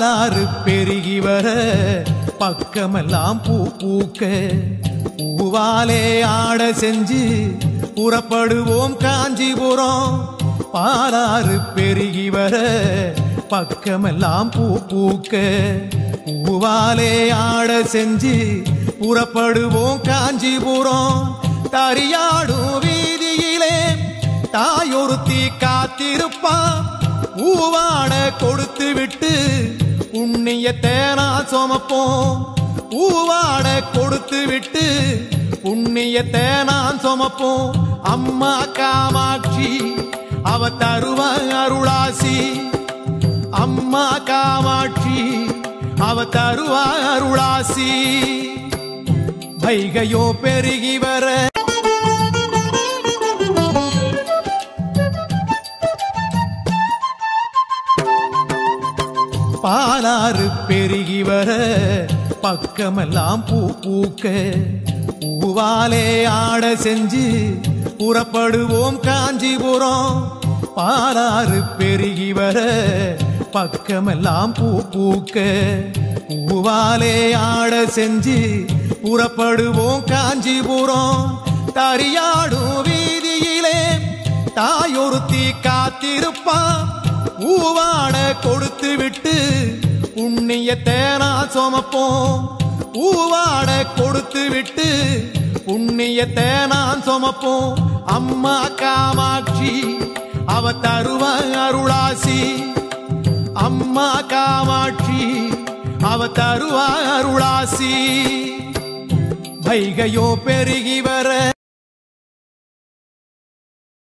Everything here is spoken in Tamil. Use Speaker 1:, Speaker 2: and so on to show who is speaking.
Speaker 1: பாலாறு பெருகி வர பக்கமெல்லாம் பூ பூக்க பூவாலே ஆட செஞ்சு புறப்படுவோம் காஞ்சிபுரம் பாலாறு பெருகி வர பக்கமெல்லாம் பூ பூக்க பூவாலே ஆட செஞ்சு புறப்படுவோம் காஞ்சிபுரம் தரியாடும் வீதியிலே தாயொருத்தி காத்திருப்பான் ஊவாட கொடுத்து விட்டு புண்ணியத்தை நான் சுமப்போம் ஊவாட கொடுத்து விட்டு புண்ணியத்தை நான் சுமப்போம் அம்மா காமாட்சி அவ தருவ அருளாசி அம்மா காமாட்சி அவ தருவ அருளாசி வைகையோ பெருகி வர பாலாறு பெருகி வர பக்கமெல்லாம் பூ பூக்க பூவாலே ஆட செஞ்சு புறப்படுவோம் காஞ்சிபுரம் பாலாறு பெருகி வர பக்கமெல்லாம் பூ பூக்க பூவாலே ஆட செஞ்சு புறப்படுவோம் காஞ்சிபுரம் தரியாடும் வீதியிலே தாயொருத்தி காத்திருப்பான் ஊவாட கொடுத்து விட்டு புண்ணியத்தை நான் சுமப்போம் ஊவாட கொடுத்து விட்டு புண்ணியத்தை நான் சுமப்போம் அம்மா காமாட்சி அவ தருவ அருளாசி அம்மா காமாட்சி அவ தருவ அருளாசி வைகையோ பெருகி வர